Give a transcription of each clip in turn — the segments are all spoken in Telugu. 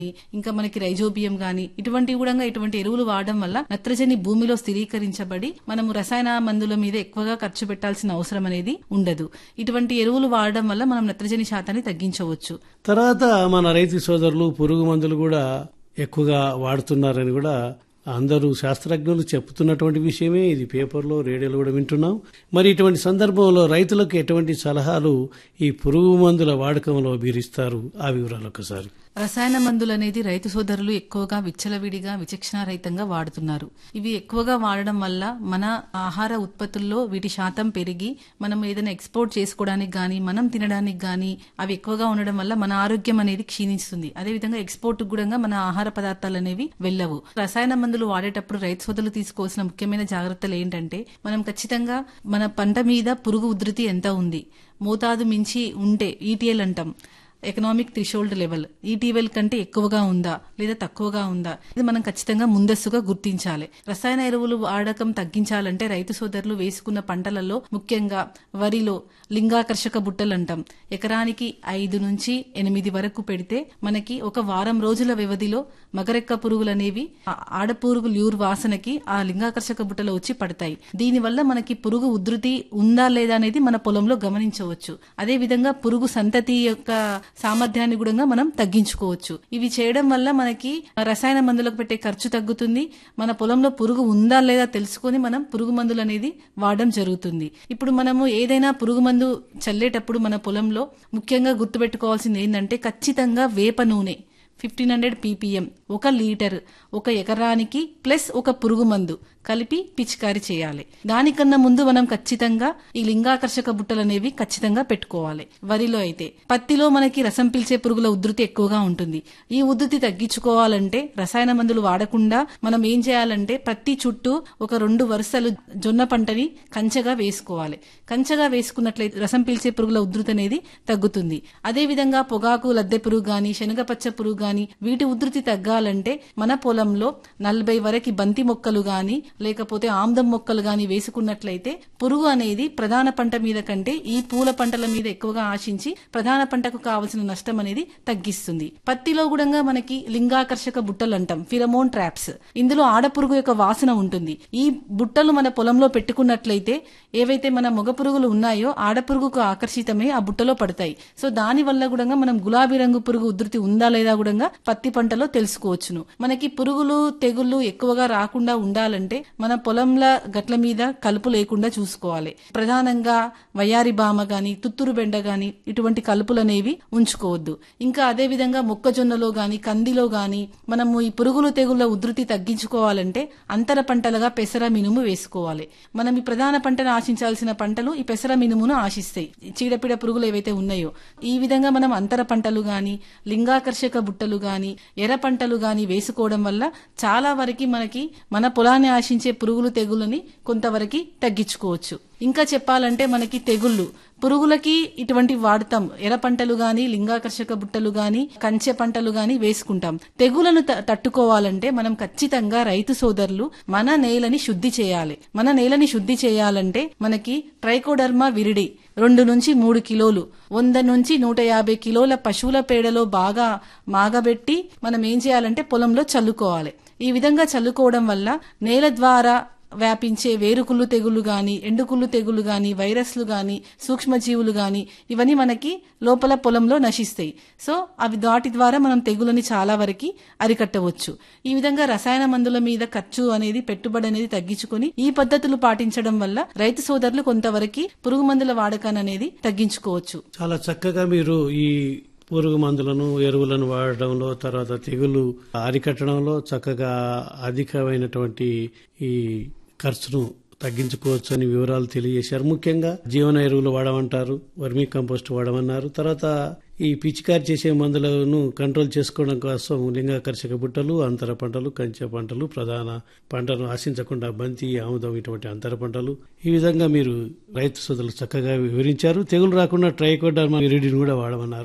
ఇంకా మనకి రైజోబియం గాని ఇటువంటి కూడా ఇటువంటి ఎరువులు వాడడం వల్ల నత్రజని భూమిలో స్థిరీకరించబడి మనము రసాయన మందుల మీద ఎక్కువగా ఖర్చు పెట్టాల్సిన అవసరం అనేది ఉండదు ఇటువంటి ఎరువులు వాడడం వల్ల మనం నత్రజని శాతాన్ని తగ్గించవచ్చు తర్వాత మన రైతు సోదరులు పురుగు మందులు కూడా ఎక్కువగా వాడుతున్నారని కూడా అందరూ శాస్త్రజ్ఞులు చెప్తున్నటువంటి విషయమే ఇది పేపర్లో రేడియోలో కూడా వింటున్నాం మరి ఇటువంటి సందర్భంలో రైతులకు ఎటువంటి సలహాలు ఈ పురుగు మందుల వాడకంలో మీరు ఇస్తారు ఆ వివరాలు ఒకసారి రసాయన మందులు అనేది రైతు సోదరులు ఎక్కువగా విచ్చలవిడిగా విచక్షణారహితంగా వాడుతున్నారు ఇవి ఎక్కువగా వాడడం వల్ల మన ఆహార ఉత్పత్తుల్లో వీటి శాతం పెరిగి మనం ఏదైనా ఎక్స్పోర్ట్ చేసుకోవడానికి గాని మనం తినడానికి గాని అవి ఎక్కువగా ఉండడం వల్ల మన ఆరోగ్యం అనేది క్షీణిస్తుంది అదేవిధంగా ఎక్స్పోర్ట్ కూడా మన ఆహార పదార్థాలు అనేవి వెళ్ళవు రసాయన మందులు వాడేటప్పుడు రైతు సోదరులు తీసుకోవాల్సిన ముఖ్యమైన జాగ్రత్తలు ఏంటంటే మనం ఖచ్చితంగా మన పంట మీద పురుగు ఉధృతి ఎంత ఉంది మోతాదు మించి ఉంటే ఈటీఎల్ అంటాం ఎకనామిక్ థ్రిషోల్డ్ లెవెల్ ఈటీవెల్ కంటే ఎక్కువగా ఉందా లేదా తక్కువగా ఉందా ఇది మనం ఖచ్చితంగా ముందస్తుగా గుర్తించాలి రసాయన ఎరువులు వాడకం తగ్గించాలంటే రైతు సోదరులు వేసుకున్న పంటలలో ముఖ్యంగా వరిలో లింగాకర్షక బుట్టలు అంటాం ఎకరానికి ఐదు నుంచి ఎనిమిది వరకు పెడితే మనకి ఒక వారం రోజుల వ్యవధిలో మగరెక్క పురుగులు అనేవి ఆ ఆడపురుగు ల్యూర్ వాసనకి ఆ లింగాకర్షక బుట్టలో వచ్చి పడతాయి దీనివల్ల మనకి పురుగు ఉధృతి ఉందా లేదా అనేది మన పొలంలో గమనించవచ్చు అదే విధంగా పురుగు సంతతి యొక్క సామర్థ్యాన్ని కూడా మనం తగ్గించుకోవచ్చు ఇవి చేయడం వల్ల మనకి రసాయన మందులకు పెట్టే ఖర్చు తగ్గుతుంది మన పొలంలో పురుగు ఉందా లేదా తెలుసుకొని మనం పురుగు మందులు అనేది వాడడం జరుగుతుంది ఇప్పుడు మనము ఏదైనా పురుగు మందు చల్లేటప్పుడు మన పొలంలో ముఖ్యంగా గుర్తుపెట్టుకోవాల్సింది ఏంటంటే ఖచ్చితంగా వేప నూనె ఫిఫ్టీన్ హండ్రెడ్ పీపీఎం ఒక లీటర్ ఒక ఎకరానికి ప్లస్ ఒక పురుగు మందు కలిపి పిచికారీ చేయాలి దానికన్నా ముందు మనం ఖచ్చితంగా ఈ లింగాకర్షక బుట్టలు అనేవి ఖచ్చితంగా పెట్టుకోవాలి వరిలో అయితే పత్తిలో మనకి రసం పీల్చే పురుగుల ఉధృతి ఎక్కువగా ఉంటుంది ఈ ఉధృతి తగ్గించుకోవాలంటే రసాయన మందులు వాడకుండా మనం ఏం చేయాలంటే పత్తి చుట్టూ ఒక రెండు వరుసలు జొన్న పంటని కంచగా వేసుకోవాలి కంచగా వేసుకున్నట్లయితే రసం పీల్చే పురుగుల ఉధృతి అనేది తగ్గుతుంది అదే విధంగా పొగాకు లద్దె పురుగు గాని శనగపచ్చ పురుగు గాని వీటి ఉధృతి తగ్గాలంటే మన పొలంలో నలభై వరకు బంతి మొక్కలు గాని లేకపోతే ఆమ్దం మొక్కలు గాని వేసుకున్నట్లయితే పురుగు అనేది ప్రధాన పంట మీద కంటే ఈ పూల పంటల మీద ఎక్కువగా ఆశించి ప్రధాన పంటకు కావలసిన నష్టం అనేది తగ్గిస్తుంది పత్తిలో కూడా మనకి లింగాకర్షక బుట్టలు అంటాం ఫిరమోన్ ట్రాప్స్ ఇందులో ఆడపురుగు యొక్క వాసన ఉంటుంది ఈ బుట్టలు మన పొలంలో పెట్టుకున్నట్లయితే ఏవైతే మన మగ పురుగులు ఉన్నాయో ఆడపురుగుకు ఆకర్షితమై ఆ బుట్టలో పడతాయి సో దాని వల్ల కూడా మనం గులాబీ రంగు పురుగు ఉధృతి ఉందా లేదా కూడా పత్తి పంటలో తెలుసుకోవచ్చును మనకి పురుగులు తెగుళ్ళు ఎక్కువగా రాకుండా ఉండాలంటే మన పొలంల గట్ల మీద కలుపు లేకుండా చూసుకోవాలి ప్రధానంగా వయారి బామ గాని తుత్తురు బెండ గాని ఇటువంటి కలుపులు అనేవి ఉంచుకోవద్దు ఇంకా అదే విధంగా మొక్కజొన్నలో గాని కందిలో గాని మనము ఈ పురుగులు తెగుళ్ళ ఉధృతి తగ్గించుకోవాలంటే అంతర పంటలుగా పెసర మినుము వేసుకోవాలి మనం ఈ ప్రధాన పంటను ఆశించాల్సిన పంటలు ఈ పెసర మినుమును ఆశిస్తాయి చీడపీడ పురుగులు ఏవైతే ఉన్నాయో ఈ విధంగా మనం అంతర పంటలు గాని లింగాకర్షక బుట్టలు గాని ఎర్ర పంటలు గాని వేసుకోవడం వల్ల చాలా వరకు మనకి మన పొలాన్ని ఆశించే పురుగులు తెగులని కొంతవరకు తగ్గించుకోవచ్చు ఇంకా చెప్పాలంటే మనకి తెగుళ్ళు పురుగులకి ఇటువంటి వాడతాం ఎర్ర పంటలు గాని లింగాకర్షక బుట్టలు గాని కంచె పంటలు గాని వేసుకుంటాం తెగులను తట్టుకోవాలంటే మనం ఖచ్చితంగా రైతు సోదరులు మన నేలని శుద్ధి చేయాలి మన నేలని శుద్ధి చేయాలంటే మనకి ట్రైకోడర్మా విరిడి రెండు నుంచి మూడు కిలోలు వంద నుంచి నూట యాభై కిలోల పశువుల పేడలో బాగా మాగబెట్టి మనం ఏం చేయాలంటే పొలంలో చల్లుకోవాలి ఈ విధంగా చల్లుకోవడం వల్ల నేల ద్వారా వ్యాపించే వేరుకుళ్ళు తెగులు గాని ఎండుకుళ్ళు తెగులు గాని వైరస్లు గాని సూక్ష్మజీవులు గాని ఇవన్నీ మనకి లోపల పొలంలో నశిస్తాయి సో అవి వాటి ద్వారా మనం తెగులని చాలా వరకు అరికట్టవచ్చు ఈ విధంగా రసాయన మందుల మీద ఖర్చు అనేది పెట్టుబడి అనేది తగ్గించుకొని ఈ పద్ధతులు పాటించడం వల్ల రైతు సోదరులు కొంతవరకు పురుగు మందుల వాడకాన్ని అనేది తగ్గించుకోవచ్చు చాలా చక్కగా మీరు ఈ పురుగు మందులను ఎరువులను వాడడంలో తర్వాత తెగులు అరికట్టడంలో చక్కగా అధికమైనటువంటి ఈ ఖర్చును తగ్గించుకోవచ్చు అని వివరాలు తెలియజేశారు ముఖ్యంగా జీవన ఎరువులు వాడమంటారు వర్మీ కంపోస్ట్ వాడమన్నారు తర్వాత ఈ పిచికారి చేసే మందులను కంట్రోల్ చేసుకోవడం కోసం లింగాకర్షక బుట్టలు అంతర పంటలు కంచె పంటలు ప్రధాన పంటను ఆశించకుండా బంతి ఆముదం ఇటువంటి అంతర పంటలు ఈ విధంగా మీరు రైతు సోదరులు చక్కగా వివరించారు తెగులు రాకుండా ట్రైకోడర్మా విరిడిని కూడా వాడమన్నారు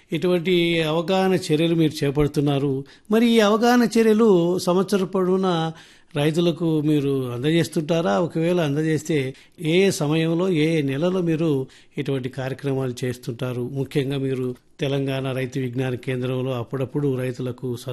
ఇటువంటి అవగాహన చర్యలు మీరు చేపడుతున్నారు మరి ఈ అవగాహన చర్యలు సంవత్సర పొడవునా రైతులకు మీరు అందజేస్తుంటారా ఒకవేళ అందజేస్తే ఏ సమయంలో ఏ నెలలో మీరు ఇటువంటి కార్యక్రమాలు చేస్తుంటారు ముఖ్యంగా మీరు తెలంగాణ రైతు విజ్ఞాన కేంద్రంలో అప్పుడప్పుడు రైతులకు